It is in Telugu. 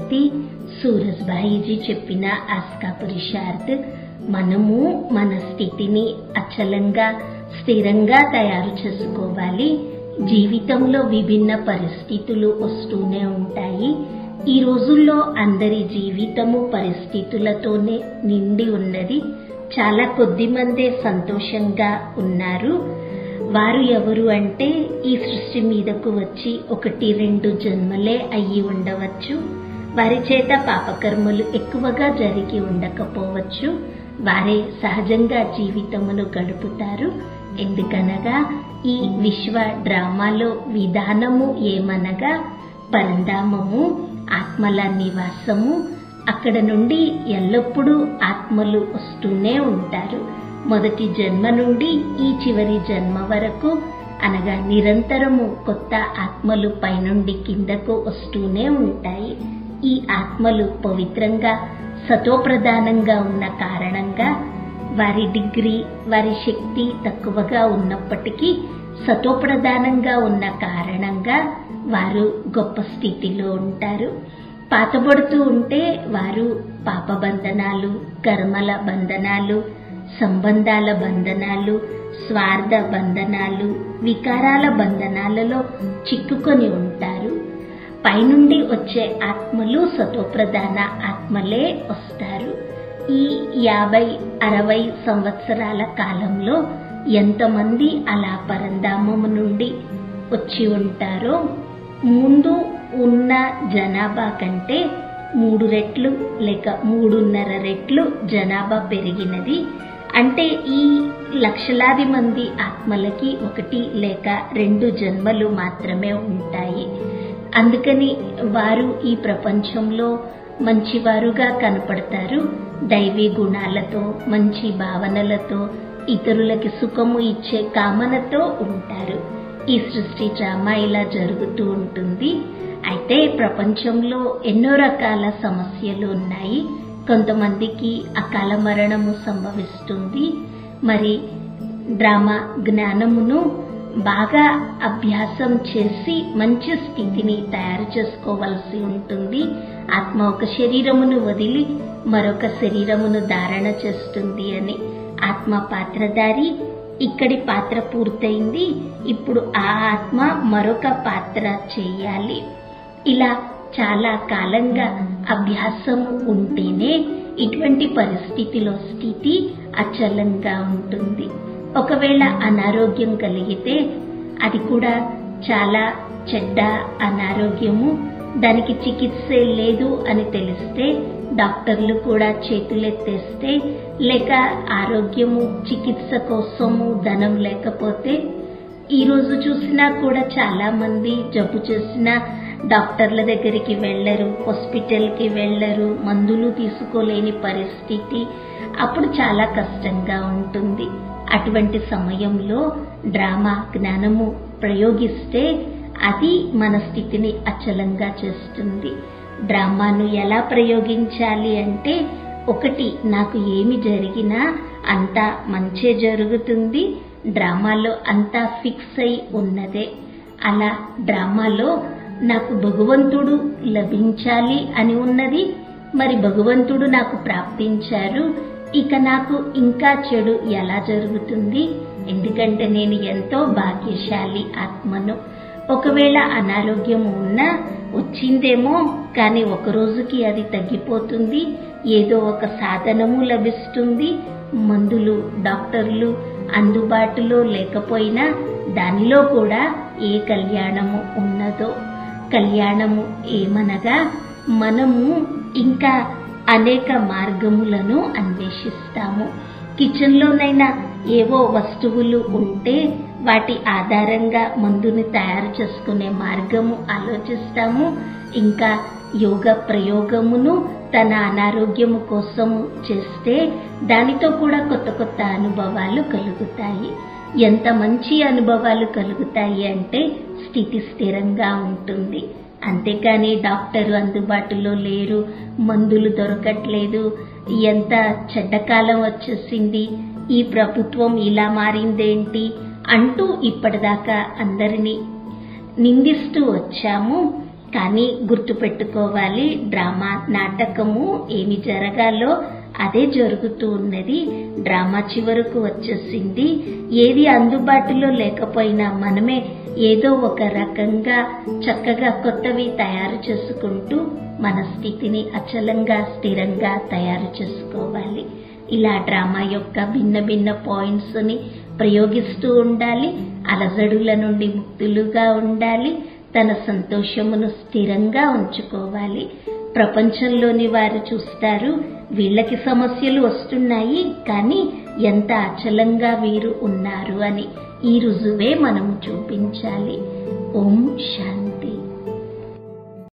స్ఫూర్తి సూరజ్భాయిజీ చెప్పిన ఆస్కా పురుషార్థ్ మనము మన స్థితిని అచలంగా స్థిరంగా తయారు చేసుకోవాలి జీవితంలో విభిన్న పరిస్థితులు వస్తూనే ఉంటాయి ఈ రోజుల్లో అందరి జీవితము పరిస్థితులతోనే నిండి ఉన్నది చాలా కొద్ది మందే సంతోషంగా ఉన్నారు వారు ఎవరు అంటే ఈ సృష్టి మీదకు వచ్చి ఒకటి రెండు జన్మలే అయ్యి ఉండవచ్చు వారి చేత పాపకర్మలు ఎక్కువగా జరిగి ఉండకపోవచ్చు వారే సహజంగా జీవితమును గడుపుతారు ఎందుకనగా ఈ విశ్వ డ్రామాలో విధానము ఏమనగా పరంధామము ఆత్మల నివాసము అక్కడ నుండి ఎల్లప్పుడూ ఆత్మలు వస్తూనే ఉంటారు మొదటి జన్మ నుండి ఈ చివరి జన్మ వరకు అనగా నిరంతరము కొత్త ఆత్మలు పైనుండి కిందకు వస్తూనే ఉంటాయి ఈ ఆత్మలు పవిత్రంగా సతోప్రధానంగా ఉన్న కారణంగా వారి డిగ్రీ వారి శక్తి తక్కువగా ఉన్నప్పటికీ సతోప్రధానంగా ఉన్న కారణంగా వారు గొప్ప స్థితిలో ఉంటారు పాతబడుతూ ఉంటే వారు పాప బంధనాలు కర్మల బంధనాలు సంబంధాల బంధనాలు స్వార్థ బంధనాలు వికారాల బంధనాలలో చిక్కుకొని ఉంటారు పైనుండి వచ్చే ఆత్మలు సతోప్రధాన ఆత్మలే వస్తారు ఈ యాభై అరవై సంవత్సరాల కాలంలో ఎంతమంది అలా పరంధామము నుండి వచ్చి ఉంటారో ముందు ఉన్న జనాభా కంటే మూడు రెట్లు లేక మూడున్నర రెట్లు జనాభా పెరిగినది అంటే ఈ లక్షలాది మంది ఆత్మలకి ఒకటి లేక రెండు జన్మలు మాత్రమే ఉంటాయి అందుకని వారు ఈ ప్రపంచంలో మంచివారుగా కనపడతారు దైవీ గుణాలతో మంచి భావనలతో ఇతరులకి సుఖము ఇచ్చే కామనతో ఉంటారు ఈ సృష్టి డ్రామా ఇలా జరుగుతూ ఉంటుంది అయితే ప్రపంచంలో ఎన్నో రకాల సమస్యలు ఉన్నాయి కొంతమందికి అకాల మరణము సంభవిస్తుంది మరి డ్రామా జ్ఞానమును బాగా అభ్యాసం చేసి మంచి స్థితిని తయారు చేసుకోవలసి ఉంటుంది ఆత్మ ఒక శరీరమును వదిలి మరొక శరీరమును ధారణ చేస్తుంది అని ఆత్మ పాత్రధారి ఇక్కడి పాత్ర పూర్తయింది ఇప్పుడు ఆ ఆత్మ మరొక పాత్ర చేయాలి ఇలా చాలా కాలంగా అభ్యాసం ఉంటేనే ఇటువంటి పరిస్థితిలో స్థితి అచలంగా ఉంటుంది ఒకవేళ అనారోగ్యం కలిగితే అది కూడా చాలా చెడ్డ అనారోగ్యము దానికి చికిత్స లేదు అని తెలిస్తే డాక్టర్లు కూడా చేతులెత్తేస్తే లేక ఆరోగ్యము చికిత్స కోసము ధనం లేకపోతే ఈ రోజు చూసినా కూడా చాలా మంది జబ్బు చేసిన డాక్టర్ల దగ్గరికి వెళ్ళరు హాస్పిటల్కి వెళ్ళరు మందులు తీసుకోలేని పరిస్థితి అప్పుడు చాలా కష్టంగా ఉంటుంది అటువంటి సమయంలో డ్రామా జ్ఞానము ప్రయోగిస్తే అది మన స్థితిని అచలంగా చేస్తుంది డ్రామాను ఎలా ప్రయోగించాలి అంటే ఒకటి నాకు ఏమి జరిగినా అంతా మంచే జరుగుతుంది డ్రామాలో అంతా ఫిక్స్ అయి ఉన్నదే అలా డ్రామాలో నాకు భగవంతుడు లభించాలి అని ఉన్నది మరి భగవంతుడు నాకు ప్రాప్తించారు ఇక నాకు ఇంకా చెడు ఎలా జరుగుతుంది ఎందుకంటే నేను ఎంతో భాగ్యశాలి ఆత్మను ఒకవేళ అనారోగ్యం ఉన్నా వచ్చిందేమో కానీ ఒక రోజుకి అది తగ్గిపోతుంది ఏదో ఒక సాధనము లభిస్తుంది మందులు డాక్టర్లు అందుబాటులో లేకపోయినా దానిలో కూడా ఏ కళ్యాణము ఉన్నదో కళ్యాణము ఏమనగా మనము ఇంకా అనేక మార్గములను అన్వేషిస్తాము కిచెన్లోనైనా ఏవో వస్తువులు ఉంటే వాటి ఆధారంగా మందుని తయారు చేసుకునే మార్గము ఆలోచిస్తాము ఇంకా యోగ ప్రయోగమును తన అనారోగ్యము కోసము చేస్తే దానితో కూడా కొత్త కొత్త అనుభవాలు కలుగుతాయి ఎంత మంచి అనుభవాలు కలుగుతాయి అంటే స్థితి స్థిరంగా ఉంటుంది అంతేకాని డాక్టర్ అందుబాటులో లేరు మందులు దొరకట్లేదు ఎంత చెడ్డకాలం వచ్చేసింది ఈ ప్రభుత్వం ఇలా మారిందేంటి అంటూ ఇప్పటిదాకా అందరినీ నిందిస్తూ వచ్చాము కానీ గుర్తుపెట్టుకోవాలి డ్రామా నాటకము ఏమి జరగాలో అదే జరుగుతూ ఉన్నది డ్రామా చివరకు వచ్చేసింది ఏది అందుబాటులో లేకపోయినా మనమే ఏదో ఒక రకంగా చక్కగా కొత్తవి తయారు చేసుకుంటూ మన స్థితిని అచలంగా స్థిరంగా తయారు చేసుకోవాలి ఇలా డ్రామా యొక్క భిన్న భిన్న పాయింట్స్ ని ప్రయోగిస్తూ ఉండాలి అలజడుల నుండి ముక్తులుగా ఉండాలి తన సంతోషమును స్థిరంగా ఉంచుకోవాలి ప్రపంచంలోని వారు చూస్తారు వీళ్ళకి సమస్యలు వస్తున్నాయి కానీ ఎంత అచలంగా వీరు ఉన్నారు అని ఈ రుజువే మనము చూపించాలి ఓం శాంతి